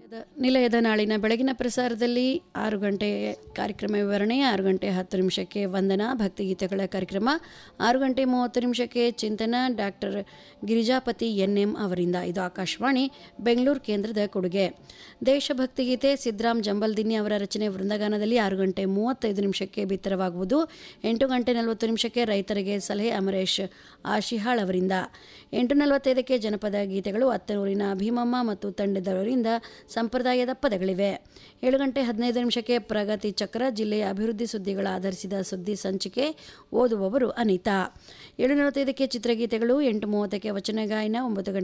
ನಿಲಯದ ನಾಳಿನ ಬೆಳಗಿನ ಪ್ರಸಾರದಲ್ಲಿ ಆರು ಗಂಟೆ ಕಾರ್ಯಕ್ರಮ ವಿವರಣೆ ಆರು ಗಂಟೆ ಹತ್ತು ನಿಮಿಷಕ್ಕೆ ವಂದನಾ ಭಕ್ತಿಗೀತೆಗಳ ಕಾರ್ಯಕ್ರಮ ಆರು ಗಂಟೆ ಮೂವತ್ತು ನಿಮಿಷಕ್ಕೆ ಚಿಂತನ ಡಾಕ್ಟರ್ ಗಿರಿಜಾಪತಿ ಎನ್ ಎಂ ಅವರಿಂದ ಇದು ಆಕಾಶವಾಣಿ ಬೆಂಗಳೂರು ಕೇಂದ್ರದ ಕೊಡುಗೆ ದೇಶಭಕ್ತಿ ಗೀತೆ ಸಿದ್ದರಾಮ್ ಜಂಬಲ್ದಿನ್ನಿ ಅವರ ರಚನೆ ವೃಂದಗಾನದಲ್ಲಿ ಆರು ಗಂಟೆ ಮೂವತ್ತೈದು ನಿಮಿಷಕ್ಕೆ ಬಿತ್ತರವಾಗುವುದು ಎಂಟು ಗಂಟೆ ನಲವತ್ತು ನಿಮಿಷಕ್ಕೆ ರೈತರಿಗೆ ಸಲಹೆ ಅಮರೇಶ್ ಆಶಿಹಾಳ್ ಅವರಿಂದ ಎಂಟು ನಲವತ್ತೈದಕ್ಕೆ ಜನಪದ ಗೀತೆಗಳು ಅತ್ತನೂರಿನ ಭೀಮಮ್ಮ ಮತ್ತು ತಂಡದವರಿಂದ ಸಂಪ್ರದಾಯದ ಪದಗಳಿವೆ ಏಳು ಗಂಟೆ ಹದಿನೈದು ನಿಮಿಷಕ್ಕೆ ಪ್ರಗತಿ ಚಕ್ರ ಜಿಲ್ಲೆಯ ಅಭಿವೃದ್ಧಿ ಸುದ್ದಿಗಳ ಆಧರಿಸಿದ ಸುದ್ದಿ ಸಂಚಿಕೆ ಓದುವವರು ಅನಿತಾ ಏಳು ನಲವತ್ತೈದಕ್ಕೆ ಚಿತ್ರಗೀತೆಗಳು ಎಂಟು ಮೂವತ್ತಕ್ಕೆ ವಚನ ಗಾಯನ ಒಂಬತ್ತು ಗಂಟೆ